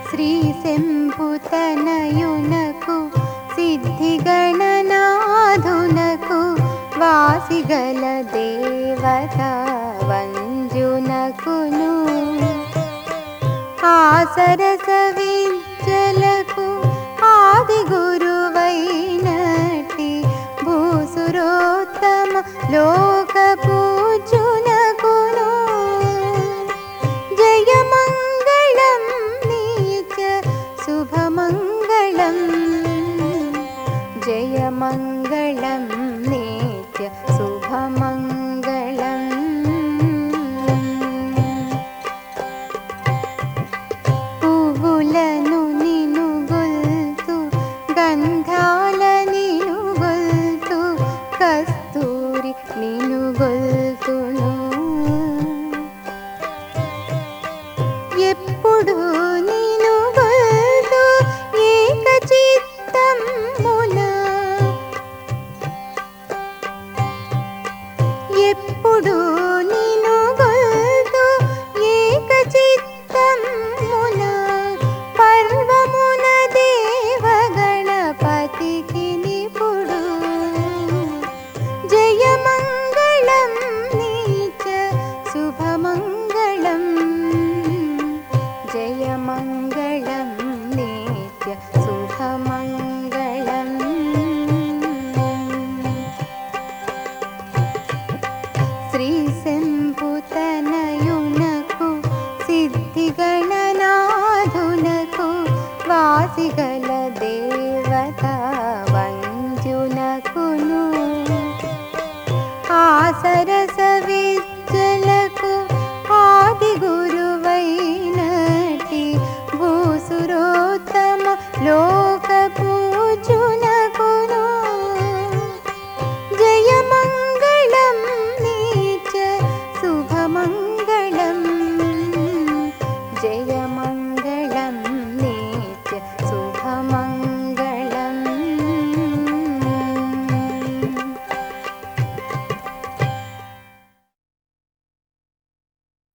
శ్రీ శంభుతనయునకు సిద్ధిగణనాథునకు వాసిగల దేవత వంజునకును ఆసరస విద్యలకు ఆది గురువైనటి భూసురోత్తమ లోక పూజునకును జయ మంగళం నీచ శుభమంగళం జయ మంగళం నీచ శుభమంగళం పువ్వులను నినుగొల్తు గంధాల నినుగొల్తు కస్తూరి నినుగొల్తును ఎప్పుడు నినుగొల్తు ఏక చిత్తమున ఎప్పుడు నినుగొల్తు ఏక చిత్తమున పర్వమున దేవ గణపతికి నిపుడు జయ మంగళం నీచ శుభమంగళం జయ మంగళం నీచ శుభమంగళం శ్రీ శంభుతనయునకు సిద్ధిగణనాథునకు వాసిగ